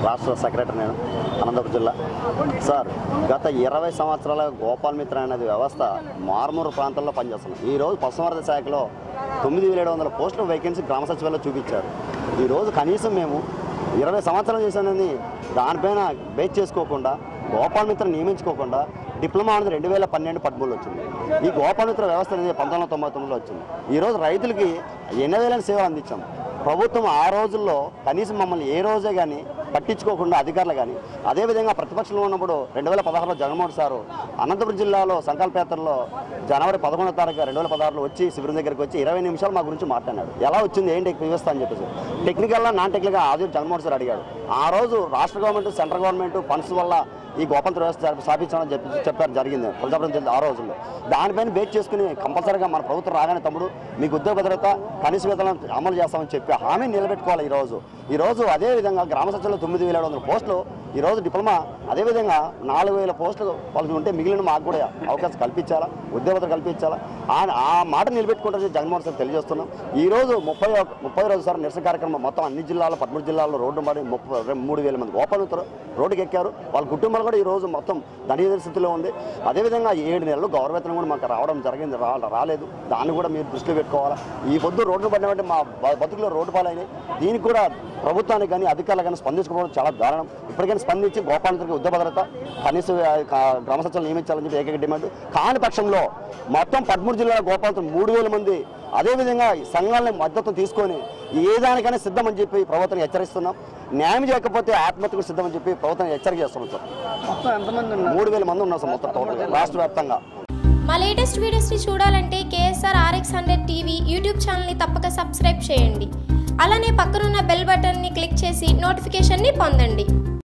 రాష్ట్ర సెక్రటరీ నేను అనంతపురం జిల్లా సార్ గత ఇరవై సంవత్సరాల గోపాల్ మిత్ర అనేది వ్యవస్థ మారుమూరు ప్రాంతాల్లో పనిచేస్తున్నాం ఈరోజు పశుసంవర్ధక శాఖలో తొమ్మిది వేల ఏడు వందల పోస్టులు వేకెన్సీ గ్రామ సచివాలయంలో చూపించారు ఈరోజు కనీసం మేము ఇరవై సంవత్సరాలు చేశానని దానిపైన బేస్ చేసుకోకుండా గోపాల్ మిత్ర నియమించుకోకుండా డిప్లొమా అనేది రెండు వేల పన్నెండు పదమూడులో వచ్చింది ఈ గోపాల్ మిత్ర వ్యవస్థ అనేది పంతొమ్మిది వందల తొంభై తొమ్మిదిలో వచ్చింది ఈరోజు రైతులకి ఎన్ని వేల సేవలు అందించాం ప్రభుత్వం ఆ రోజుల్లో కనీసం మమ్మల్ని ఏ రోజే కానీ పట్టించుకోకుండా అధికారులు కానీ అదేవిధంగా ప్రతిపక్షంలో ఉన్నప్పుడు రెండు వేల పదహారులో జగన్మోహన్ సారు అనంతపురం జిల్లాలో సంకల్పయాత్రలో జనవరి పదకొండో తారీఖు రెండు వేల పదహారులో వచ్చి శిబిరం దగ్గరికి వచ్చి ఇరవై నిమిషాలు మా గురించి మాట్లాడాడు ఎలా వచ్చింది ఏంటి వ్యవస్థ అని చెప్పేసి టెక్నికల్గా నాన్ టెక్నికల్గా ఆది జగన్మోహన్ సార్ అడిగాడు ఆ రోజు రాష్ట్ర గవర్నమెంట్ సెంట్రల్ గవర్నమెంట్ ఫండ్స్ వల్ల ఈ గోపంత్ర వ్యవస్థ స్థాపించడం చెప్పి చెప్పారు జరిగింది ప్రజాప్రతినిధి జిల్లా ఆ రోజుల్లో దానిపైన బేస్ చేసుకుని కంపల్సరీగా మన ప్రభుత్వం రాగానే తమ్ముడు మీకు ఉద్యోగ భద్రత కనీస వేతనం అమలు చేస్తామని చెప్పి హామీ నిలబెట్టుకోవాలి ఈరోజు ఈరోజు అదేవిధంగా గ్రామ సచివాలయంలో తొమ్మిది వేల ఏడు వందల పోస్టులు ఈరోజు డిప్లొమా అదేవిధంగా నాలుగు వేల పోస్టులు వాళ్ళు ఉంటే మిగిలిన మాకు కూడా అవకాశం కల్పించాలా ఉద్యోగ భద్రత కల్పించాలా ఆ ఆ మాట నిలబెట్టుకుంటే జగన్మోహన్ సార్ తెలియజేస్తున్నాం ఈరోజు ముప్పై ఒక- ముప్పై రోజు సార్ నిరసన కార్యక్రమం మొత్తం అన్ని జిల్లాలో పదమూడు జిల్లాల్లో రోడ్డు మరి ముప్పై రెండు- మూడు వేల మంది గోపాలుతారు రోడ్డుకి ఎక్కారు వాళ్ళ కుటుంబాలు కూడా ఈ రోజు మొత్తం దళిత స్థితిలో ఉంది అదేవిధంగా ఏడు నెలలు గౌరవేతనం కూడా మాకు రావడం జరిగింది రా రాలేదు దాన్ని కూడా మీరు దృష్టిలో పెట్టుకోవాలా ఈ పొద్దు రోడ్డు పడినటువంటి మా బ- బతుకులో రోడ్డు పాలైనాయి దీనికి కూడా ప్రభుత్వానికి కానీ అధికారులు కానీ స్పందించుకోవడం చాలా దారుణం ఇప్పటికైనా స్పందించి గోపాలంతరికి ఉద్యోగ భద్రత కనీస ఆ, కా- గ్రామ సచివాలయం నియమించాలని చెప్పి ఏకైక డిమాండ్ కాని పక్షంలో మొత్తం పదమూడు జిల్లాల గోపాలతో మూడు వేల మంది అదేవిధంగా ఈ సంఘాలని మద్దతు తీసుకొని ఏ దానికైనా సిద్ధమని చెప్పి ప్రభుత్వం హెచ్చరిస్తున్నాం న్యాయం చేయకపోతే ఆత్మహత్యకు సిద్ధమని చెప్పి ప్రభుత్వం హెచ్చరిక చేస్తున్నాం సార్ మొత్తం ఎంతమంది ఉన్నారు మూడు వేల మంది ఉన్నారు సార్ మొత్తం టోటల్ రాష్ట్ర వ్యాప్తంగా మా లేటెస్ట్ వీడియోస్ని చూడాలంటే KSR RX hundred TV YouTube ఛానల్ని తప్పక సబ్స్క్రైబ్ చేయండి అలానే పక్కనున్న బెల్ బటన్ని క్లిక్ చేసి నోటిఫికేషన్ని పొందండి